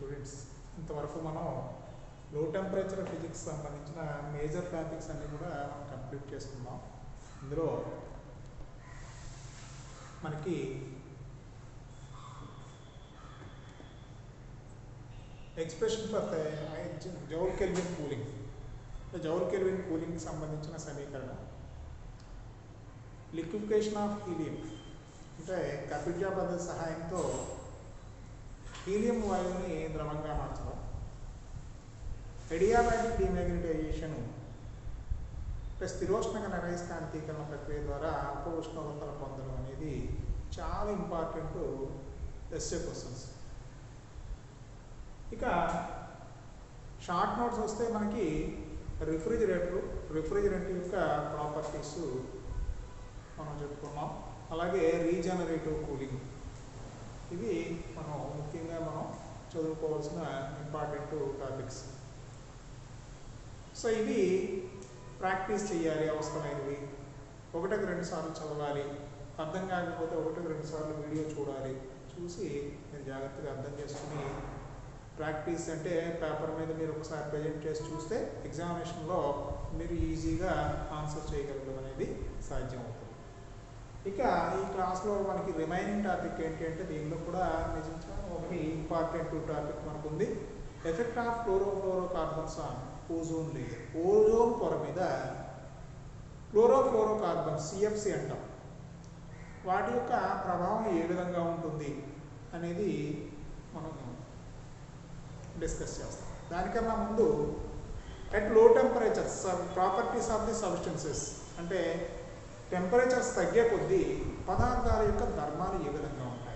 students ఇంతవరకు మనం low temperature physics సంబంధించిన మేజర్ టాపిక్స్ అన్నీ కూడా మనం కంప్లీట్ చేసుకున్నాం ఇందులో మనకి expression for Joule Kelvin cooling Joule Kelvin cooling సంబంధించిన సమీకరణం లిక్విఫికేషన్ ఆఫ్ హీలియం అంటే కపిల్జా పద్ధతి సహాయంతో హీలియం వాయువుని ద్రవంగా మార్చడం ఎడియాబాటిక్ డిమాగ్నటైజేషన్ అంటే స్థిరోష్ణక నరైస్కాంతీకరణ ప్రక్రియ ద్వారా అల్ప ఉష్ణోగ్రతలు పొందడం అనేది చాలా ఇంపార్టెంట్ ఎస్ఏ క్వశ్చన్స్ ఇక షార్ట్ నోట్స్ వస్తే మనకి రిఫ్రిజిరేటర్ రిఫ్రిజిరెంట్ యొక్క ప్రాపర్టీస్ మనం చెప్పుకున్నాం అలాగే రీజనరేటివ్ కూలింగ్ ఇవి మనం ముఖ్యంగా మనం చదువుకోవాల్సిన ఇంపార్టెంట్ టాపిక్స్ సో ఇవి ప్రాక్టీస్ చేయాలి అవసరమైనవి ఒకటికి రెండు సార్లు చదవాలి అర్థం కాకపోతే ఒకటికి రెండు సార్లు వీడియో చూడాలి చూసి మీరు జాగ్రత్తగా అర్థం చేసుకుని ప్రాక్టీస్ అంటే పేపర్ మీద మీరు ఒకసారి ప్రజెంట్ చేసి చూస్తే ఎగ్జామినేషన్లో మీరు ఈజీగా ఆన్సర్ చేయగలగడం అనేది సాధ్యం అవుతుంది ఇక ఈ క్లాస్లో మనకి రిమైనింగ్ టాపిక్ ఏంటి అంటే దీనిలో కూడా నిజంగా ఒకటి ఇంపార్టెంట్ టాపిక్ మనకు ఉంది effect of chlorofluoro carbons on ozone layer ozone పొర మీద క్లోరోఫ్లోరో కార్బన్ సిఎఫ్సి అంటాం వాటి యొక్క ప్రభావం ఏ విధంగా ఉంటుంది అనేది మనం డిస్కస్ చేస్తాం దానికన్నా ముందు at low temperatures properties of the substances అంటే టెంపరేచర్స్ తగ్గే కొద్దీ పదార్థాల యొక్క ధర్మాలు ఏ విధంగా ఉంటాయి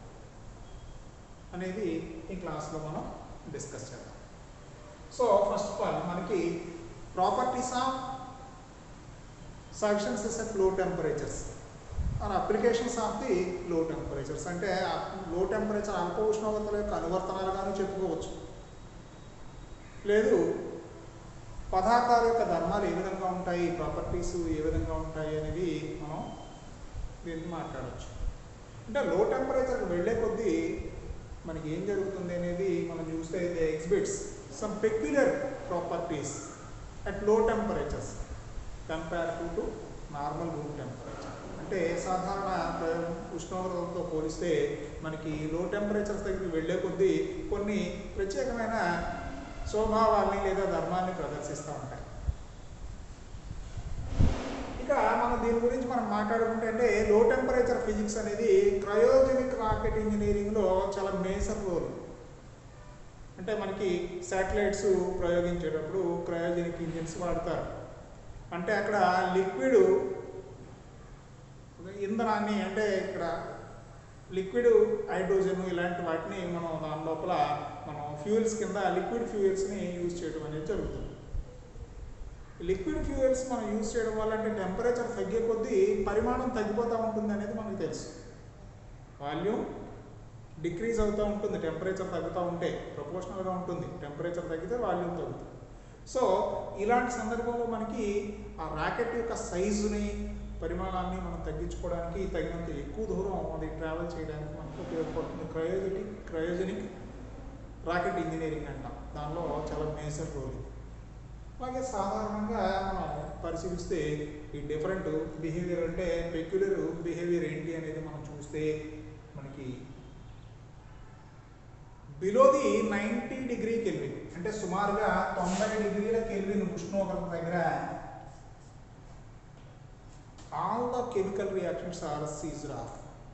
అనేది ఈ క్లాస్లో మనం డిస్కస్ చేద్దాం సో ఫస్ట్ ఆఫ్ ఆల్ మనకి properties of substances at low temperatures are applications of the low temperatures అంటే లో టెంపరేచర్ అల్ప ఉష్ణోగ్రతల యొక్క అనువర్తనాలుగాను చెప్పుకోవచ్చు లేదు పదార్థాల యొక్క ధర్మాలు ఏ విధంగా ఉంటాయి ప్రాపర్టీస్ ఏ విధంగా ఉంటాయి అనేది మనం దీన్ని మాట్లాడవచ్చు అంటే లో టెంపరేచర్కి వెళ్ళే కొద్దీ మనకి ఏం జరుగుతుంది అనేది మనం చూస్తే they exhibits some peculiar properties at low temperatures compare to normal room temperature అంటే సాధారణ ఉష్ణోగ్రతలతో పోలిస్తే మనకి లో టెంపరేచర్స్ దగ్గరికి వెళ్ళే కొద్దీ కొన్ని ప్రత్యేకమైన స్వభావాల్ని లేదా ధర్మాన్ని ప్రదర్శిస్తూ ఉంటాయి ఇక మనం దీని గురించి మనం మాట్లాడుకుంటే అంటే లో టెంపరేచర్ ఫిజిక్స్ అనేది క్రయోజనిక్ రాకెట్ ఇంజనీరింగ్లో చాలా మేజర్ రోల్ అంటే మనకి శాటిలైట్స్ ప్రయోగించేటప్పుడు క్రయోజనిక్ ఇంజిన్స్ వాడతారు అంటే అక్కడ లిక్విడ్ ఇంధనాన్ని అంటే ఇక్కడ లిక్విడ్ హైడ్రోజన్ ఇలాంటి వాటిని మనం దాని లోపల మనం ఫ్యూయల్స్ కింద లిక్విడ్ ఫ్యూయల్స్ని యూజ్ చేయడం అనేది జరుగుతుంది లిక్విడ్ ఫ్యూయల్స్ మనం యూజ్ చేయడం వల్ల అంటే టెంపరేచర్ తగ్గే కొద్దీ పరిమాణం తగ్గిపోతూ ఉంటుంది అనేది మనకు తెలుసు వాల్యూమ్ డిక్రీజ్ అవుతూ ఉంటుంది టెంపరేచర్ తగ్గుతూ ఉంటే ప్రపోర్షనల్గా ఉంటుంది టెంపరేచర్ తగ్గితే వాల్యూమ్ తగ్గుతుంది సో ఇలాంటి సందర్భంలో మనకి ఆ రాకెట్ యొక్క సైజుని పరిమాణాన్ని మనం తగ్గించుకోవడానికి తగినంత ఎక్కువ దూరం అది ట్రావెల్ చేయడానికి మనకు ఉపయోగపడుతుంది క్రయోజనిక్ క్రయోజనిక్ రాకెట్ ఇంజనీరింగ్ అంటాం దానిలో చాలా మేజర్ రోల్ అలాగే సాధారణంగా మనం పరిశీలిస్తే ఈ డిఫరెంట్ బిహేవియర్ అంటే పెక్యులర్ బిహేవియర్ ఏంటి అనేది మనం చూస్తే మనకి below the ninety degree kelvin అంటే సుమారుగా తొంభై డిగ్రీల కెల్విన్ ఉష్ణోగ్రత దగ్గర all the chemical reactions are ceased off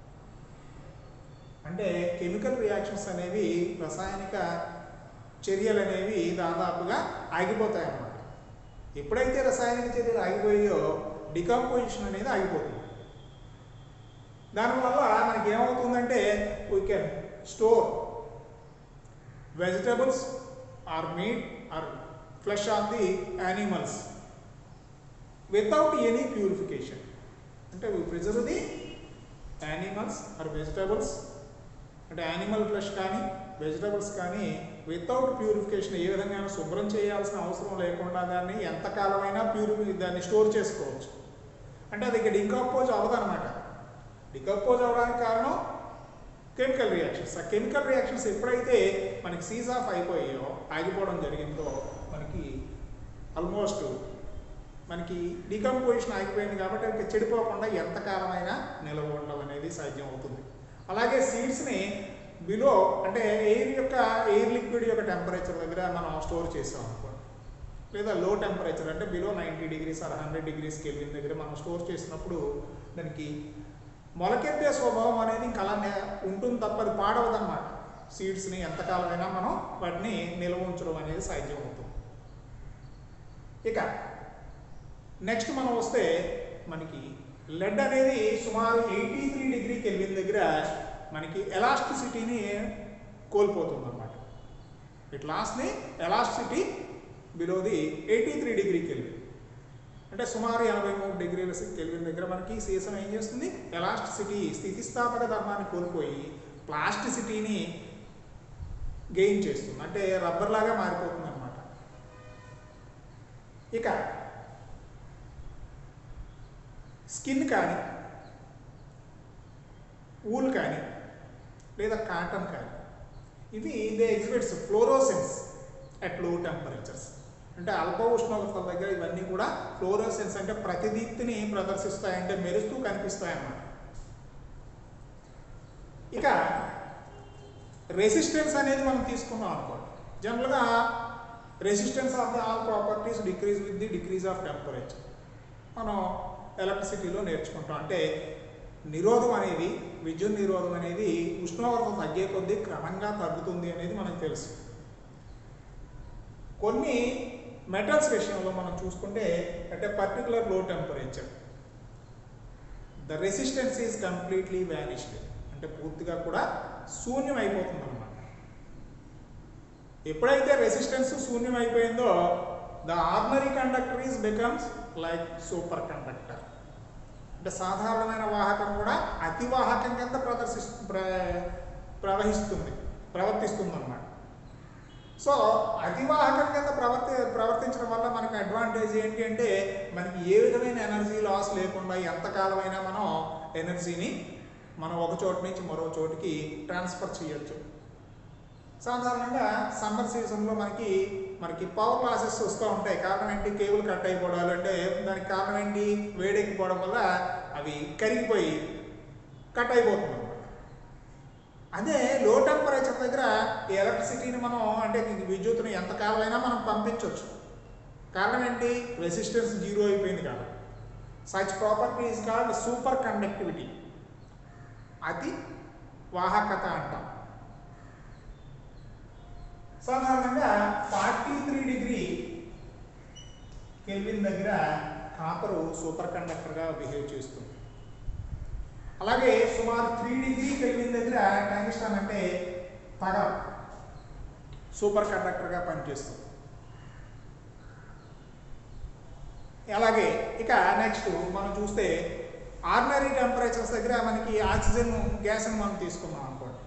అంటే కెమికల్ రియాక్షన్స్ అనేవి రసాయనిక చర్యలు అనేవి దాదాపుగా ఆగిపోతాయి అన్నమాట ఎప్పుడైతే రసాయనిక చర్యలు ఆగిపోయాయో డికంపోజిషన్ అనేది ఆగిపోతుంది దానివల్ల మనకి ఏమవుతుందంటే we can store vegetables or meat or flesh of the animals without any purification అంటే we preserve the animals or vegetables అంటే యానిమల్ ఫ్లెష్ కానీ వెజిటబుల్స్ కానీ వితౌట్ ప్యూరిఫికేషన్ ఏ విధంగా శుభ్రం చేయాల్సిన అవసరం లేకుండా దాన్ని ఎంతకాలమైనా ప్యూరిఫి దాన్ని స్టోర్ చేసుకోవచ్చు అంటే అది ఇక డికంపోజ్ అవ్వదన్నమాట డికంపోజ్ అవ్వడానికి కారణం కెమికల్ రియాక్షన్స్ ఆ కెమికల్ రియాక్షన్స్ ఎప్పుడైతే మనకి సీజ్ ఆఫ్ అయిపోయాయో ఆగిపోవడం జరిగిందో మనకి ఆల్మోస్ట్ మనకి డికంపోజిషన్ ఆగిపోయింది కాబట్టి అది చెడిపోకుండా ఎంతకాలమైనా నిల్వ ఉండడం అనేది సాధ్యం అవుతుంది అలాగే సీడ్స్ని బిలో అంటే ఎయిర్ యొక్క ఎయిర్ లిక్విడ్ యొక్క టెంపరేచర్ దగ్గర మనం స్టోర్ చేసాం అనుకోండి లేదా లో టెంపరేచర్ అంటే below ninety degrees or hundred degrees kelvin దగ్గర మనం స్టోర్ చేసినప్పుడు దానికి మొలకెత్తే స్వభావం అనేది ఇంకా అలానే ఉంటుంది తప్ప అది పాడవదన్నమాట సీడ్స్ని ఎంతకాలమైనా మనం వాటిని నిల్వ ఉంచడం అనేది సాధ్యం అవుతుంది ఇక నెక్స్ట్ మనం వస్తే మనకి లెడ్ అనేది సుమారు ఎయిటీ త్రీ డిగ్రీ కెల్విన్ దగ్గర మనకి ఎలాస్టిసిటీని కోల్పోతుంది అనమాట ఇట్ లాస్ట్ని elasticity below the eighty three degree kelvin అంటే సుమారు ఎనభై మూడు డిగ్రీల కెల్విన్ దగ్గర మనకి సీసం ఏం చేస్తుంది ఎలాస్టిసిటీ స్థితిస్థాపక ధర్మాన్ని కోల్పోయి ప్లాస్టిసిటీని గెయిన్ చేస్తుంది అంటే రబ్బర్ లాగా మారిపోతుంది అనమాట ఇక స్కిన్ కానీ ఊల్ కానీ లేదా కాటన్ కానీ ఇవి they exhibits fluorescence at low temperatures అంటే అల్ప ఉష్ణోగ్రతల దగ్గర ఇవన్నీ కూడా ఫ్లోరోసెన్స్ అంటే ప్రతిదీప్తిని ప్రదర్శిస్తాయి అంటే మెరుస్తూ కనిపిస్తాయి అన్నమాట ఇక రెసిస్టెన్స్ అనేది మనం తీసుకున్నాం అనుకోండి జనరల్గా resistance of the all properties decrease with the decrease of temperature మనం ఎలక్ట్రిసిటీలో నేర్చుకుంటాం అంటే నిరోధం అనేది విద్యుత్ నిరోధం అనేది ఉష్ణోగ్రత తగ్గే కొద్దీ క్రమంగా తగ్గుతుంది అనేది మనకు తెలుసు కొన్ని మెటల్స్ విషయంలో మనం చూసుకుంటే అంటే particular low temperature the resistance is completely vanished అంటే పూర్తిగా కూడా శూన్యం అయిపోతుంది అనమాట ఎప్పుడైతే రెసిస్టెన్స్ శూన్యం అయిపోయిందో the ordinary conductor is becomes like super conductor అంటే సాధారణమైన వాహకం కూడా అతి వాహకం కింద ప్రదర్శిస్తు ప్ర ప్రవహిస్తుంది ప్రవర్తిస్తుంది అన్నమాట సో అతివాహకం కింద ప్రవర్తి ప్రవర్తించడం వల్ల మనకు అడ్వాంటేజ్ ఏంటి అంటే మనకి ఏ విధమైన ఎనర్జీ లాస్ లేకుండా ఎంతకాలమైనా మనం ఎనర్జీని మనం ఒక చోటు నుంచి మరో చోటికి ట్రాన్స్ఫర్ చేయొచ్చు సాధారణంగా సమ్మర్ సీజన్లో మనకి మనకి పవర్ లాసెస్ వస్తూ ఉంటాయి కారణం ఏంటి కేబుల్ కట్ అయిపోవడాలు అంటే దానికి కారణం ఏంటి వేడెక్కిపోవడం వల్ల అవి కరిగిపోయి కట్ అయిపోతుంది అనమాట అదే లో టెంపరేచర్ దగ్గర ఈ ఎలక్ట్రిసిటీని మనం అంటే ఈ విద్యుత్తుని ఎంతకాలమైనా మనం పంపించవచ్చు కారణం ఏంటి రెసిస్టెన్స్ జీరో అయిపోయింది కాబట్టి such property is called super conductivity అతి వాహకత అంటాం సాధారణంగా ఫార్టీ త్రీ డిగ్రీ కెల్విన్ దగ్గర కాపరు సూపర్ కండక్టర్గా బిహేవ్ చేస్తుంది అలాగే సుమారు త్రీ డిగ్రీ కెల్విన్ దగ్గర టంగిస్టన్ అంటే పగ సూపర్ కండక్టర్గా పనిచేస్తుంది అలాగే ఇక నెక్స్ట్ మనం చూస్తే ఆర్డినరీ టెంపరేచర్స్ దగ్గర మనకి ఆక్సిజన్ గ్యాస్ని మనం తీసుకున్నాం అనుకోండి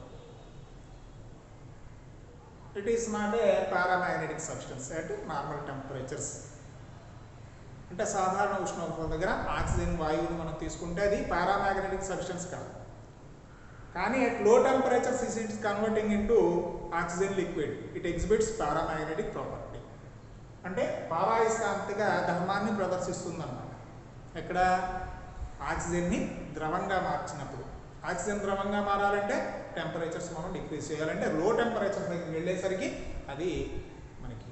it is not a paramagnetic substance at normal temperatures అంటే సాధారణ ఉష్ణోగ్రత దగ్గర ఆక్సిజన్ వాయువుని మనం తీసుకుంటే అది పారామాగ్నెటిక్ సబ్స్టెన్స్ కాదు కానీ at low temperatures is its converting in oxygen liquid it exhibits paramagnetic property అంటే పారాయస్కాంతిక ధర్మాన్ని ప్రదర్శిస్తుంది అన్నమాట ఎక్కడ ఆక్సిజన్ని ద్రవంగా మార్చినప్పుడు ఆక్సిజన్ ద్రవంగా మారాలంటే టెంపరేచర్స్ మనం డిక్రీజ్ చేయాలంటే లో టెంపరేచర్ దగ్గరికి వెళ్ళేసరికి అది మనకి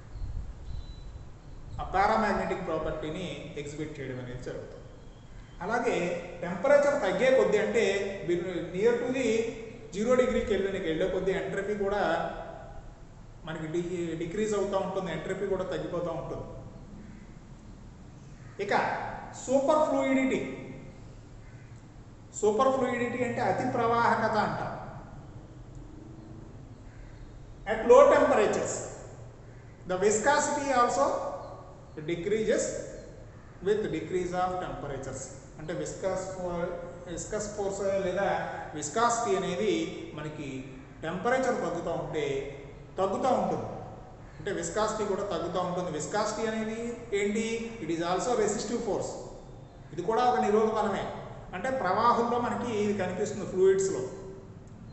ఆ పారామాగ్నెటిక్ ప్రాపర్టీని ఎగ్జిబిట్ చేయడం అనేది జరుగుతుంది అలాగే టెంపరేచర్ తగ్గే కొద్దీ అంటే near to the zero degree కెల్విన్కి వెళ్ళే కొద్దీ ఎంట్రపీ కూడా మనకి డి డిక్రీజ్ అవుతూ ఉంటుంది ఎంట్రపీ కూడా తగ్గిపోతూ ఉంటుంది ఇక సూపర్ ఫ్లూయిడిటీ సూపర్ ఫ్లూయిడిటీ అంటే అతి ప్రవాహకత అంటాం at low temperatures the viscosity also decreases with decrease of temperatures అంటే విస్కాస్ విస్కస్ ఫోర్స్ లేదా విస్కాసిటీ అనేది మనకి టెంపరేచర్ తగ్గుతూ ఉంటే తగ్గుతూ ఉంటుంది అంటే విస్కాసిటీ కూడా తగ్గుతూ ఉంటుంది విస్కాసిటీ అనేది ఏంటి it is also resistive force ఇది కూడా ఒక నిరోధ బలమే అంటే ప్రవాహంలో మనకి ఇది కనిపిస్తుంది ఫ్లూయిడ్స్లో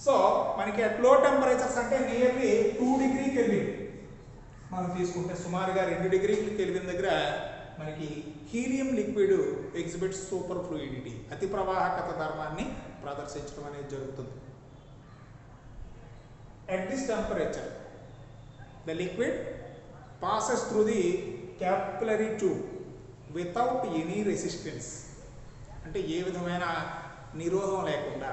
సో మనకి అట్ లో టెంపరేచర్స్ అంటే నియర్లీ టూ డిగ్రీ కెల్విన్ మనం తీసుకుంటే సుమారుగా రెండు డిగ్రీ కెల్విన్ దగ్గర మనకి helium liquid exhibits super fluidity అతి ప్రవాహకత ధర్మాన్ని ప్రదర్శించడం అనేది జరుగుతుంది at this temperature the liquid passes through the capillary tube without any resistance అంటే ఏ విధమైన నిరోధం లేకుండా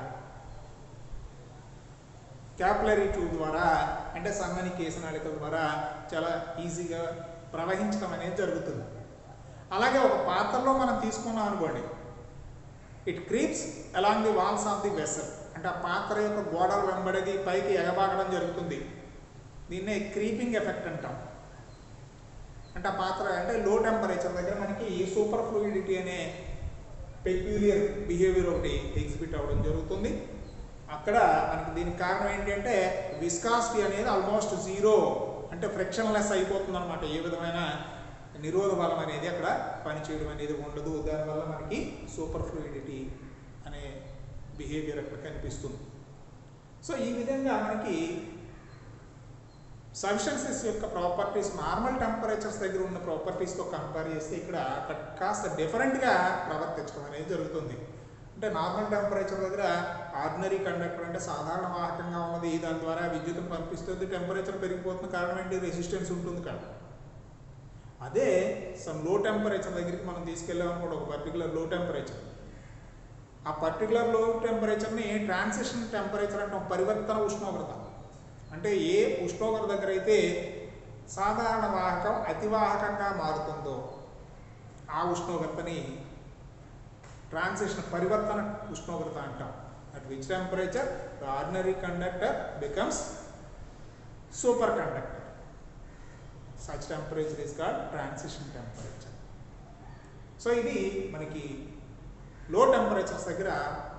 క్యాపిలరీ ట్యూబ్ ద్వారా అంటే సన్నని కేసనాళికల ద్వారా చాలా ఈజీగా ప్రవహించడం అనేది జరుగుతుంది అలాగే ఒక పాత్రలో మనం తీసుకున్నాం అనుకోండి it creeps along the walls of the vessel అంటే ఆ పాత్ర యొక్క గోడలు వెంబడిది పైకి ఎగబాకడం జరుగుతుంది దీన్నే క్రీపింగ్ ఎఫెక్ట్ అంటాం అంటే ఆ పాత్ర అంటే లో టెంపరేచర్ దగ్గర మనకి సూపర్ ఫ్లూయిడిటీ అనే పెక్యూలియర్ బిహేవియర్ ఒకటి ఎగ్జిబిట్ అవ్వడం జరుగుతుంది అక్కడ మనకి దీనికి కారణం ఏంటంటే విస్కాసిటీ అనేది ఆల్మోస్ట్ జీరో అంటే ఫ్రిక్షన్లెస్ అయిపోతుంది అనమాట ఏ విధమైన నిరోధ బలం అనేది అక్కడ పనిచేయడం అనేది ఉండదు దానివల్ల మనకి సూపర్ ఫ్లూయిడిటీ అనే బిహేవియర్ అక్కడ కనిపిస్తుంది సో ఈ విధంగా మనకి సబ్స్టెన్సెస్ యొక్క ప్రాపర్టీస్ నార్మల్ టెంపరేచర్స్ దగ్గర ఉన్న ప్రాపర్టీస్తో కంపేర్ చేస్తే ఇక్కడ కా- కాస్త డిఫరెంట్గా ప్రవర్తించడం అనేది జరుగుతుంది అంటే నార్మల్ టెంపరేచర్ దగ్గర ఆర్డినరీ కండక్టర్ అంటే సాధారణ వాహకంగా ఉన్నది దాని ద్వారా విద్యుత్తును పంపిస్తుంది టెంపరేచర్ పెరిగిపోతుంది కారణం ఏంటి రెసిస్టెన్స్ ఉంటుంది కదా అదే సమ్ లో టెంపరేచర్ దగ్గరికి మనం తీసుకెళ్ళామనుకోండి ఒక పర్టికులర్ లో టెంపరేచర్ ఆ పర్టికులర్ లో టెంపరేచర్ని ట్రాన్సిషన్ టెంపరేచర్ అంటాం పరివర్తన ఉష్ణోగ్రత అంటే ఏ ఉష్ణోగ్రత దగ్గర అయితే సాధారణ వాహకం అతివాహకంగా మారుతుందో ఆ ఉష్ణోగ్రతని ట్రాన్సిషన్ పరివర్తన ఉష్ణోగ్రత అంటాం at which temperature the ordinary conductor becomes super conductor such temperature is called transition temperature so ఇది మనకి లో టెంపరేచర్స్ దగ్గర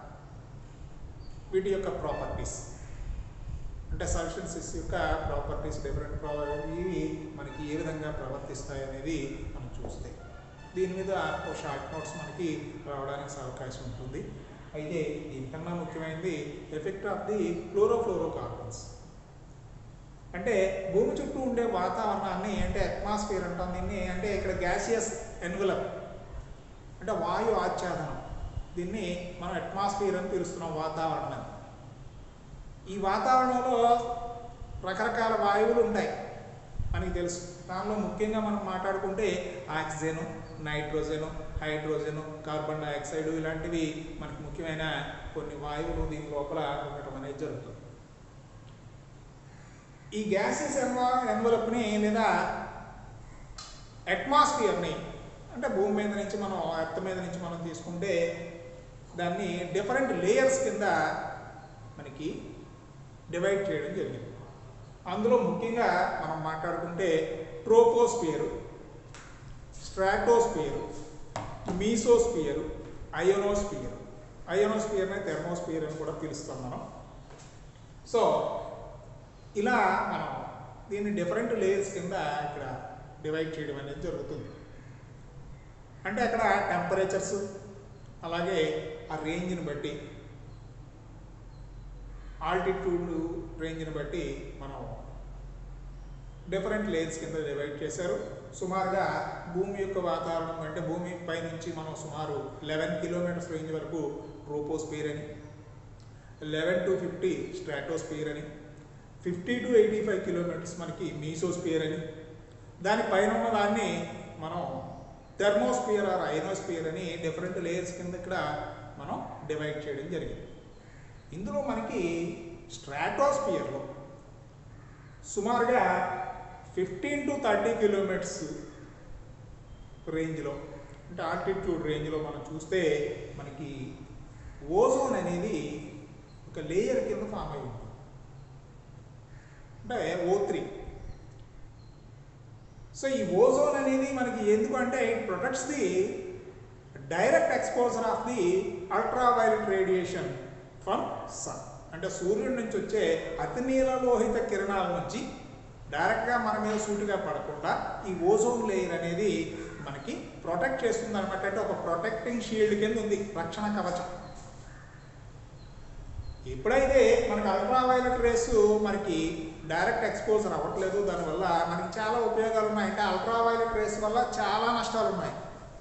వీటి యొక్క ప్రాపర్టీస్ అంటే సబ్స్టెన్సెస్ యొక్క ప్రాపర్టీస్ డిఫరెంట్ ఇవి మనకి ఏ విధంగా ప్రవర్తిస్తాయి అనేది మనం చూస్తే దీని మీద ఒక షార్ట్ నోట్స్ మనకి రావడానికి అవకాశం ఉంటుంది అయితే దీనికన్నా ముఖ్యమైనది ఎఫెక్ట్ ఆఫ్ ది క్లోరోఫ్లోరోకార్బన్స్ అంటే భూమి చుట్టూ ఉండే వాతావరణాన్ని అంటే అట్మాస్ఫియర్ అంటాం దీన్ని అంటే ఇక్కడ గ్యాసియస్ ఎన్వలప్ అంటే వాయు ఆచ్ఛాదనం దీన్ని మనం అట్మాస్ఫియర్ అని పిలుస్తున్నాం వాతావరణం ఈ వాతావరణంలో రకరకాల వాయువులు ఉంటాయి మనకి తెలుసు దానిలో ముఖ్యంగా మనం మాట్లాడుకుంటే oxygen nitrogen hydrogen carbon dioxide ఇలాంటివి మనకి ముఖ్యమైన కొన్ని వాయువులు దీని లోపల ఉండటం అనేది జరుగుతుంది ఈ గ్యాసెస్ ఎన్వా ఎన్వలప్ని లేదా అట్మాస్ఫియర్ని అంటే భూమి మీద నుంచి మనం ఎర్త్ మీద నుంచి మనం తీసుకుంటే దాన్ని డిఫరెంట్ లేయర్స్ కింద మనకి డివైడ్ చేయడం జరిగింది అందులో ముఖ్యంగా మనం మాట్లాడుకుంటే ట్రోపోస్పియర్ స్ట్రాటోస్పియర్ మీసోస్పియర్ అయోనోస్పియర్ అయోనోస్పియర్ని థెర్మోస్పియర్ అని కూడా పిలుస్తాం మనం సో ఇలా మనం దీన్ని డిఫరెంట్ లేయర్స్ కింద ఇక్కడ డివైడ్ చేయడం అనేది జరుగుతుంది అంటే అక్కడ టెంపరేచర్స్ అలాగే ఆ రేంజ్ని బట్టి ఆల్టిట్యూడ్ రేంజ్ని బట్టి మనం డిఫరెంట్ లేయర్స్ కింద డివైడ్ చేశారు సుమారుగా భూమి యొక్క వాతావరణం అంటే భూమి పై నుంచి మనం సుమారు లెవెన్ కిలోమీటర్స్ రేంజ్ వరకు ట్రోపోస్పియర్ అని లెవెన్ టు ఫిఫ్టీ స్ట్రాటోస్పియర్ అని fifty to eighty five kilometres మనకి మీసోస్పియర్ అని దాని పైన ఉన్న దాన్ని మనం థెర్మోస్పియర్ ఆర్ ఐనోస్పియర్ అని డిఫరెంట్ లేయర్స్ కింద ఇక్కడ మనం డివైడ్ చేయడం జరిగింది ఇందులో మనకి స్ట్రాటోస్పియర్లో సుమారుగా ఫిఫ్టీన్ టు థర్టీ కిలోమీటర్స్ రేంజ్లో అంటే ఆల్టిట్యూడ్ రేంజ్లో మనం చూస్తే మనకి ఓజోన్ అనేది ఒక లేయర్ కింద ఫామ్ అయి ఉంటుంది అంటే ఓ త్రీ సో ఈ ఓజోన్ అనేది మనకి ఎందుకు అంటే it protects the direct exposure of the ultraviolet radiation from sun అంటే సూర్యుడి నుంచి వచ్చే అతి నీలలోహిత కిరణాల నుంచి డైరెక్ట్గా మన మీద సూటిగా పడకుండా ఈ ఓజోన్ లేయర్ అనేది మనకి ప్రొటెక్ట్ చేస్తుంది అనమాట అంటే ఒక ప్రొటెక్టింగ్ షీల్డ్ కింద ఉంది రక్షణ కవచం ఎప్పుడైతే మనకి అల్ట్రావైలెట్ రేస్ మనకి డైరెక్ట్ ఎక్స్పోజర్ అవ్వట్లేదు దానివల్ల మనకి చాలా ఉపయోగాలు ఉన్నాయి అంటే అల్ట్రావైలెట్ రేస్ వల్ల చాలా నష్టాలు ఉన్నాయి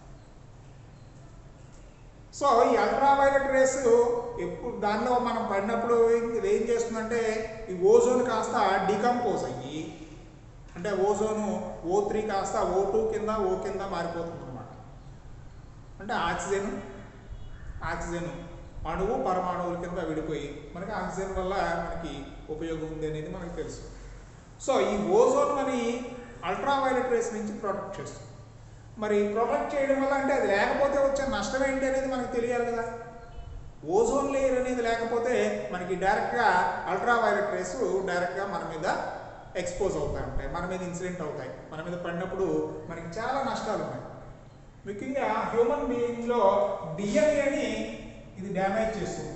సో ఈ అల్ట్రావైలెట్ రేస్ ఎప్పుడు దానిలో మనం పడినప్పుడు ఇది ఏం చేస్తుందంటే ఈ ఓజోన్ కాస్త డికంపోజ్ అయ్యి అంటే ఓజోను ఓ త్రీ కాస్త ఓ టూ కింద ఓ కింద మారిపోతుంది అనమాట అంటే ఆక్సిజన్ ఆక్సిజన్ అణువు పరమాణువుల కింద విడిపోయి మనకి ఆక్సిజన్ వల్ల మనకి ఉపయోగం ఉంది అనేది మనకు తెలుసు సో ఈ ఓజోన్ అని అల్ట్రావైలెట్ రేస్ నుంచి ప్రొటెక్ట్ చేస్తుంది మరి ప్రొటెక్ట్ చేయడం వల్ల అంటే అది లేకపోతే వచ్చే నష్టం ఏంటి అనేది మనకు తెలియాలి కదా ఓజోన్ లేయర్ అనేది లేకపోతే మనకి డైరెక్ట్గా అల్ట్రావైలెట్ రేస్ డైరెక్ట్గా మన మీద ఎక్స్పోజ్ అవుతాయి ఉంటాయి మన మీద ఇన్సిడెంట్ అవుతాయి మన మీద పడినప్పుడు మనకి చాలా నష్టాలు ఉన్నాయి ముఖ్యంగా హ్యూమన్ బీయింగ్లో డిఎన్ఏని ఇది డ్యామేజ్ చేస్తుంది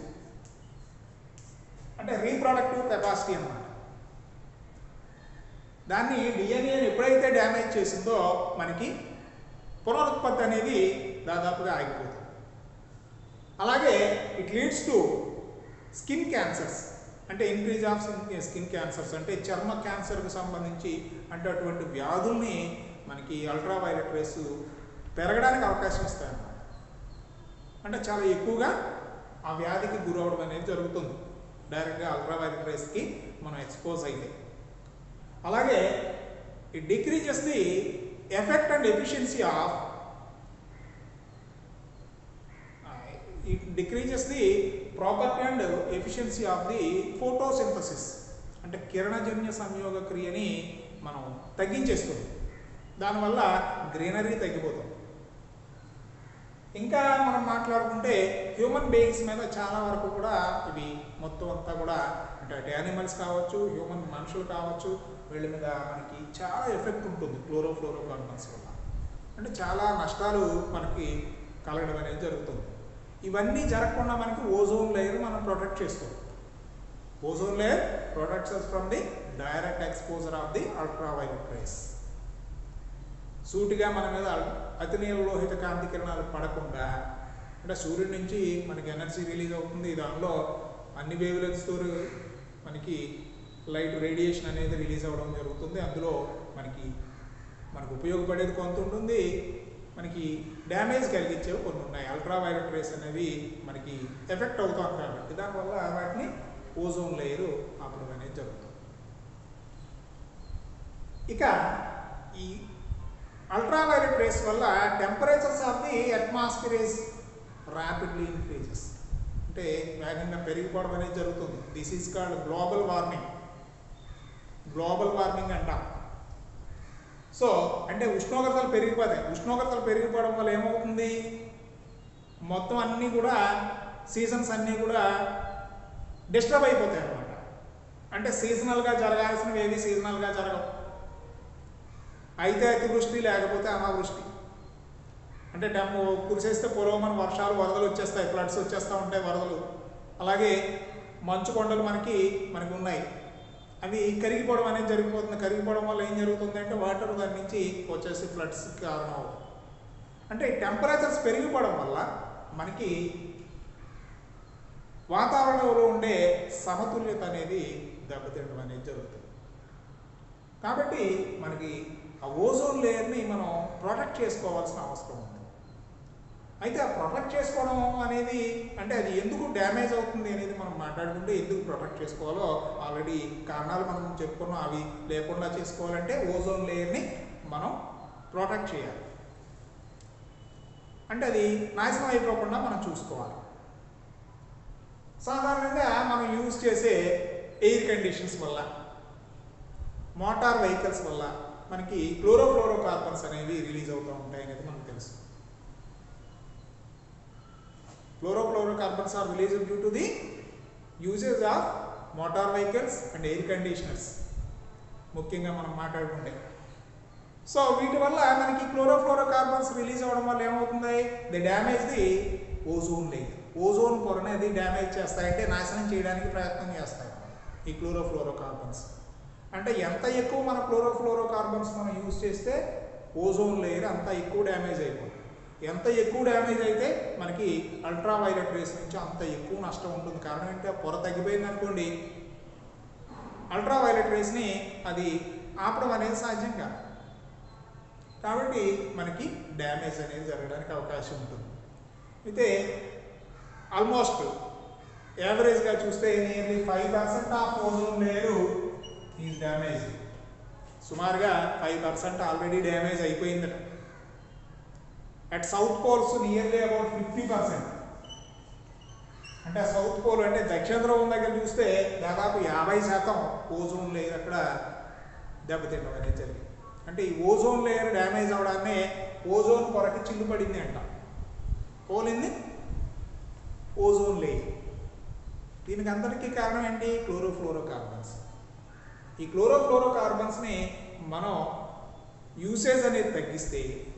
అంటే రీప్రొడక్టివ్ కెపాసిటీ అన్నమాట దాన్ని డిఎన్ఏని ఎప్పుడైతే డ్యామేజ్ చేసిందో మనకి పునరుత్పత్తి అనేది దాదాపుగా ఆగిపోతుంది అలాగే it leads to skin cancers అంటే ఇంక్రీజ్ ఆఫ్ స్కిన్ క్యాన్సర్స్ అంటే చర్మ క్యాన్సర్కి సంబంధించి అంటే అటువంటి వ్యాధుల్ని మనకి అల్ట్రావైలెట్ రేస్ పెరగడానికి అవకాశం ఇస్తాయన్నమాట అంటే చాలా ఎక్కువగా ఆ వ్యాధికి గురవడం అనేది జరుగుతుంది డైరెక్ట్గా అల్ట్రావైలెట్ రేస్కి మనం ఎక్స్పోజ్ అయితే అలాగే it decreases the effect and efficiency of it decreases the property and efficiency of the photosynthesis అంటే కిరణజన్య సంయోగ క్రియని మనం తగ్గించేస్తుంది దానివల్ల గ్రీనరీ తగ్గిపోతుంది ఇంకా మనం మాట్లాడుకుంటే హ్యూమన్ బీయింగ్స్ మీద చాలా వరకు కూడా ఇవి మొత్తం అంతా కూడా అంటే అటు యానిమల్స్ కావచ్చు హ్యూమన్ మనుషులు కావచ్చు వీళ్ళ మీద మనకి చాలా ఎఫెక్ట్ ఉంటుంది క్లోరో ఫ్లోరో కార్బన్స్ వల్ల అంటే చాలా నష్టాలు మనకి కలగడం అనేది జరుగుతుంది ఇవన్నీ జరగకుండా మనకి ఓజోన్ లేయర్ మనం ప్రొటెక్ట్ చేస్తాం ozone layer protects from the direct exposure of the ultraviolet rays సూటిగా మన మీద అతినీల లోహిత కాంతి కిరణాలు పడకుండా అంటే సూర్యుడి నుంచి మనకి ఎనర్జీ రిలీజ్ అవుతుంది దానిలో అన్ని వేవ్ లెన్స్తో మనకి లైట్ రేడియేషన్ అనేది రిలీజ్ అవ్వడం జరుగుతుంది అందులో మనకి మనకు ఉపయోగపడేది కొంత ఉంటుంది మనకి డ్యామేజ్ కలిగించేవి కొన్ని ఉన్నాయి అల్ట్రావైలెట్ రేస్ అనేవి మనకి ఎఫెక్ట్ అవుతాం కాబట్టి దానివల్ల వాటిని ఓజోన్ లేయర్ ఆపడం అనేది జరుగుతుంది ఇక ఈ అల్ట్రావైలెట్ రేస్ వల్ల temperatures of the atmosphere is rapidly increases అంటే వేగంగా పెరిగిపోవడం అనేది జరుగుతుంది this is called global warming global warming అంటాం సో అంటే ఉష్ణోగ్రతలు పెరిగిపోతాయి ఉష్ణోగ్రతలు పెరిగిపోవడం వల్ల ఏమవుతుంది మొత్తం అన్నీ కూడా సీజన్స్ అన్నీ కూడా డిస్టర్బ్ అయిపోతాయి అన్నమాట అంటే సీజనల్గా జరగాల్సినవి ఏవి సీజనల్గా జరగవు అయితే అతివృష్టి లేకపోతే అనావృష్టి అంటే టెంపో కురిసేస్తే పొలవమన వర్షాలు వరదలు వచ్చేస్తాయి ఫ్లడ్స్ వచ్చేస్తూ ఉంటాయి వరదలు అలాగే మంచు కొండలు మనకి మనకి ఉన్నాయి అవి కరిగిపోవడం అనేది జరిగిపోతుంది కరిగిపోవడం వల్ల ఏం జరుగుతుంది అంటే వాటర్ దాని నుంచి వచ్చేసి ఫ్లడ్స్ కారణం అవుతుంది అంటే టెంపరేచర్స్ పెరిగిపోవడం వల్ల మనకి వాతావరణంలో ఉండే సమతుల్యత అనేది దెబ్బతింటడం అనేది జరుగుతుంది కాబట్టి మనకి ఆ ఓజోన్ లేయర్ని మనం ప్రొటెక్ట్ చేసుకోవాల్సిన అవసరం ఉంది అయితే ఆ ప్రొటెక్ట్ చేసుకోవడం అనేది అంటే అది ఎందుకు డ్యామేజ్ అవుతుంది అనేది మనం మాట్లాడుకుంటే ఎందుకు ప్రొటెక్ట్ చేసుకోవాలో ఆల్రెడీ కారణాలు మనం చెప్పుకున్నాం అవి లేకుండా చేసుకోవాలంటే ఓజోన్ లేయర్ని మనం ప్రొటెక్ట్ చేయాలి అంటే అది నాశనం అయిపోకుండా మనం చూసుకోవాలి సాధారణంగా మనం యూజ్ చేసే ఎయిర్ కండిషన్స్ వల్ల మోటార్ వెహికల్స్ వల్ల మనకి క్లోరోఫ్లోరో కార్బన్స్ అనేవి రిలీజ్ అవుతూ ఉంటాయి అనేది మనకు తెలుసు chlorofluorocarbons are release due to the uses of motor vehicles and air conditioners ముఖ్యంగా మనం మాట్లాడుకుంటే సో వీటి వల్ల మనకి క్లోరోఫ్లోరో కార్బన్స్ రిలీజ్ అవ్వడం వల్ల ఏమవుతుంది the damage the ozone layer ozone పొరని అది డ్యామేజ్ చేస్తాయి అంటే నాశనం చేయడానికి ప్రయత్నం చేస్తాయి ఈ క్లోరోఫ్లోరో కార్బన్స్ అంటే ఎంత ఎక్కువ మన క్లోరోఫ్లోరో కార్బన్స్ మనం యూజ్ చేస్తే ఓజోన్ లేయర్ అంత ఎక్కువ డ్యామేజ్ అయిపోతుంది ఎంత ఎక్కువ డ్యామేజ్ అయితే మనకి అల్ట్రా వైలెట్ రేస్ నుంచి అంత ఎక్కువ నష్టం ఉంటుంది కారణం ఏంటంటే ఆ పొర తగ్గిపోయింది అనుకోండి అల్ట్రా వైలెట్ రేస్ని అది ఆపడం అనేది సాధ్యం కాదు కాబట్టి మనకి డ్యామేజ్ అనేది జరగడానికి అవకాశం ఉంటుంది అయితే ఆల్మోస్ట్ యావరేజ్గా చూస్తే nearly five percent of ozone layer is damage సుమారుగా ఫైవ్ పర్సెంట్ ఆల్రెడీ డ్యామేజ్ అయిపోయిందట at south poles nearly about fifty percent అంటే సౌత్ పోల్ అంటే దక్షిణ ధ్రువం దగ్గర చూస్తే దాదాపు యాభై శాతం ఓజోన్ లేయర్ అక్కడ దెబ్బతింటం అనేది జరిగింది అంటే ఈ ఓజోన్ లేయర్ డ్యామేజ్ అవడాన్ని ఓజోన్ పొరకి చిల్లు పడింది అంట పోలింది ఓజోన్ లేయర్ దీనికి అందరికీ కారణం ఏంటి క్లోరోఫ్లోరోకార్బన్స్ ఈ క్లోరోఫ్లోరోకార్బన్స్ని మనం యూసేజ్ అనేది తగ్గిస్తే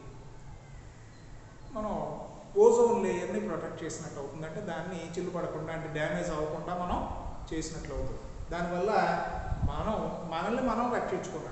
మనం ఓజోన్ లేయర్ని ప్రొటెక్ట్ చేసినట్టు అవుతుంది అంటే దాన్ని చిల్లు పడకుండా అంటే డ్యామేజ్ అవ్వకుండా మనం చేసినట్లు అవుతుంది దానివల్ల మనం మనల్ని మనం రక్షించుకున్నట్టు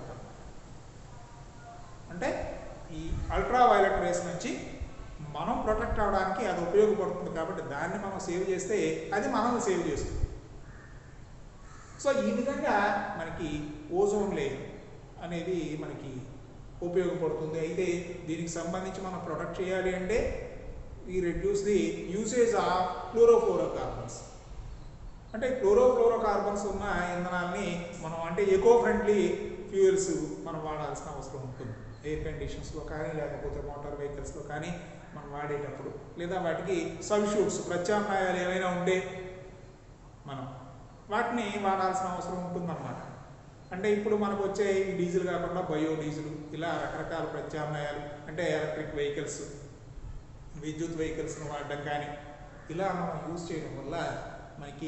అంటే ఈ అల్ట్రా వైలెట్ రేస్ నుంచి మనం ప్రొటెక్ట్ అవ్వడానికి అది ఉపయోగపడుతుంది కాబట్టి దాన్ని మనం సేవ్ చేస్తే అది మనల్ని సేవ్ చేస్తుంది సో ఈ విధంగా మనకి ఓజోన్ లేయర్ అనేది మనకి ఉపయోగపడుతుంది అయితే దీనికి సంబంధించి మనం ప్రొటెక్ట్ చేయాలి అంటే ఈ reduce the usage of chlorofluorocarbons అంటే క్లోరోఫ్లోరోకార్బన్స్ ఉన్న ఇంధనాల్ని మనం అంటే ఎకో ఫ్రెండ్లీ ఫ్యూయల్స్ మనం వాడాల్సిన అవసరం ఉంటుంది ఎయిర్ కండిషన్స్లో కానీ లేకపోతే మోటార్ వెహికల్స్లో కానీ మనం వాడేటప్పుడు లేదా వాటికి సబ్షూట్స్ ప్రత్యామ్నాయాలు ఏమైనా ఉంటే మనం వాటిని వాడాల్సిన అవసరం ఉంటుందన్నమాట అంటే ఇప్పుడు మనకు వచ్చే ఈ డీజిల్ కాకుండా బయో డీజిల్ ఇలా రకరకాల ప్రత్యామ్నాయాలు అంటే ఎలక్ట్రిక్ వెహికల్స్ విద్యుత్ వెహికల్స్ను వాడడం కానీ ఇలా మనం యూజ్ చేయడం వల్ల మనకి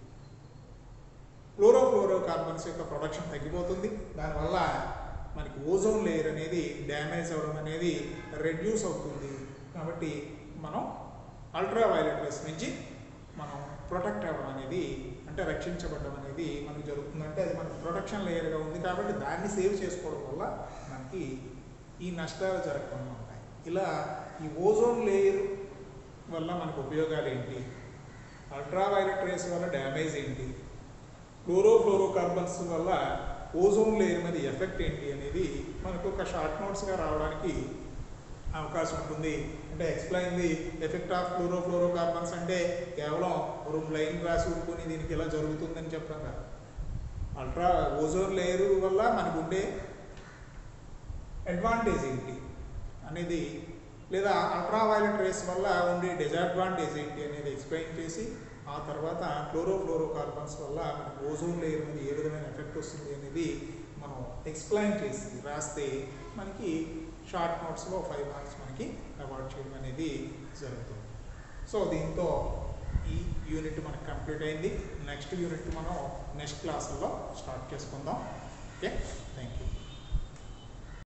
క్లోరోఫ్లోరోకార్బన్స్ యొక్క ప్రొడక్షన్ తగ్గిపోతుంది దానివల్ల మనకి ఓజోన్ లేయర్ అనేది డ్యామేజ్ అవ్వడం అనేది రెడ్యూస్ అవుతుంది కాబట్టి మనం అల్ట్రా వైలెట్ రేస్ నుంచి మనం ప్రొటెక్ట్ అవ్వడం అనేది అంటే రక్షించబడడం అనేది మనకు జరుగుతుంది అంటే అది మనకి ప్రొటెక్షన్ లేయర్గా ఉంది కాబట్టి దాన్ని సేవ్ చేసుకోవడం వల్ల మనకి ఈ నష్టాలు జరగకుండా ఉంటాయి ఇలా ఈ ఓజోన్ లేయర్ వల్ల మనకు ఉపయోగాలు ఏంటి అల్ట్రా వైలెట్ రేస్ వల్ల డ్యామేజ్ ఏంటి క్లోరోఫ్లోరోకార్బన్స్ వల్ల ఓజోన్ లేయర్ మీద ఎఫెక్ట్ ఏంటి అనేది మనకు ఒక షార్ట్ నోట్స్గా రావడానికి అవకాశం ఉంటుంది అంటే explain the effect of chlorofluorocarbons అంటే కేవలం ఒక లైన్ రాసి ఊరుకొని దీనికి ఇలా జరుగుతుందని చెప్పడం కాదు అల్ట్రా ఓజోన్ లేయర్ వల్ల మనకు ఉండే అడ్వాంటేజ్ ఏంటి అనేది లేదా అల్ట్రా వైలెట్ రేస్ వల్ల ఉండే డిజడ్వాంటేజ్ ఏంటి అనేది ఎక్స్ప్లెయిన్ చేసి ఆ తర్వాత క్లోరోఫ్లోరోకార్బన్స్ వల్ల మనకి ఓజోన్ లేయర్ మీద ఏ విధమైన ఎఫెక్ట్ వస్తుంది అనేది మనం ఎక్స్ప్లెయిన్ చేసి రాస్తే మనకి షార్ట్ నోట్స్లో ఫైవ్ మార్క్స్ మనకి అవార్డ్ చేయడం అనేది జరుగుతుంది సో దీంతో ఈ యూనిట్ మనకి కంప్లీట్ అయింది నెక్స్ట్ యూనిట్ మనం నెక్స్ట్ క్లాసుల్లో స్టార్ట్ చేసుకుందాం ఓకే థ్యాంక్ యూ